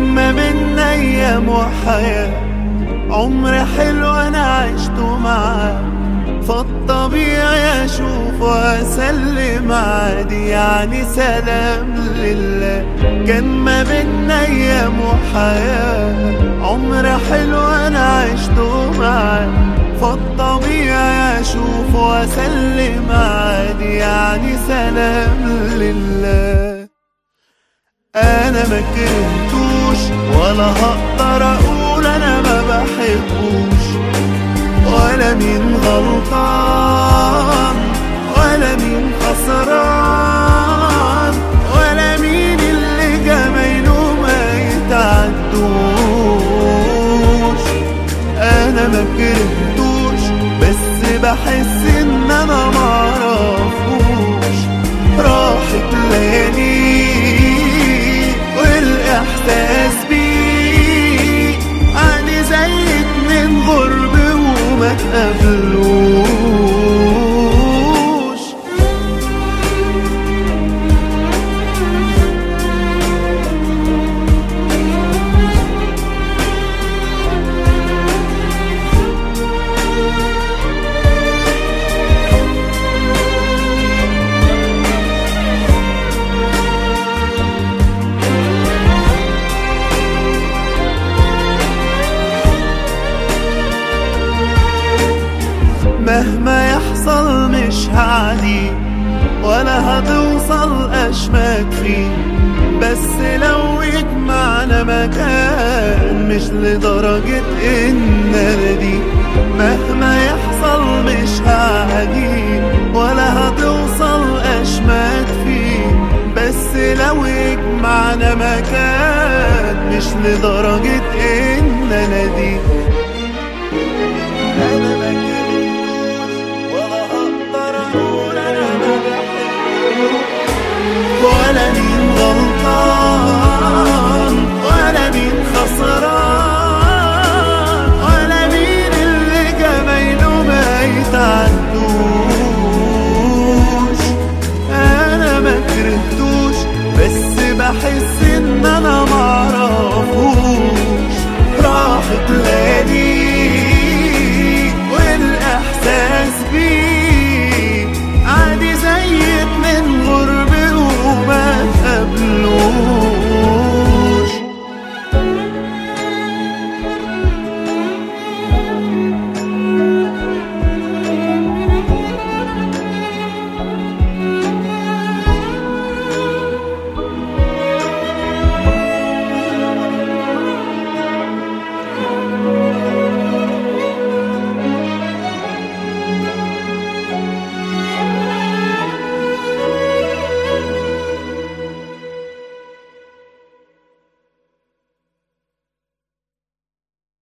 كان ما بينا ايام وحياة عمر حلو انا عشته معاه فالطبيعي اشوف واسلم عادي يعني سلام لله كان ما بينا ايام وحياة عمر حلو انا عشته معاه فالطبيعي اشوف واسلم عادي يعني سلام لله انا ما كرهتوش ولا هقدر اقول انا ما بحبوش ولا مين غلطان ولا مين خسران ولا مين اللي جمايله ما يتعدوش انا ما كرهتوش بس بحس ان انا معرفوش راحت ليالي والاحساس بيه عادي زي اتنين غرب وما تقابلوش مهما يحصل مش هعدي ولا هتوصل اشماك فيه بس لو يجمعنا مكان مش لدرجة ان انا دي مهما يحصل مش هعدي ولا هتوصل اشماك فيه بس لو يجمعنا مكان مش لدرجة ان انا دي انا ما كرهتوش ولا هقدر اقول انا ما بحبوش ولا مين غلطان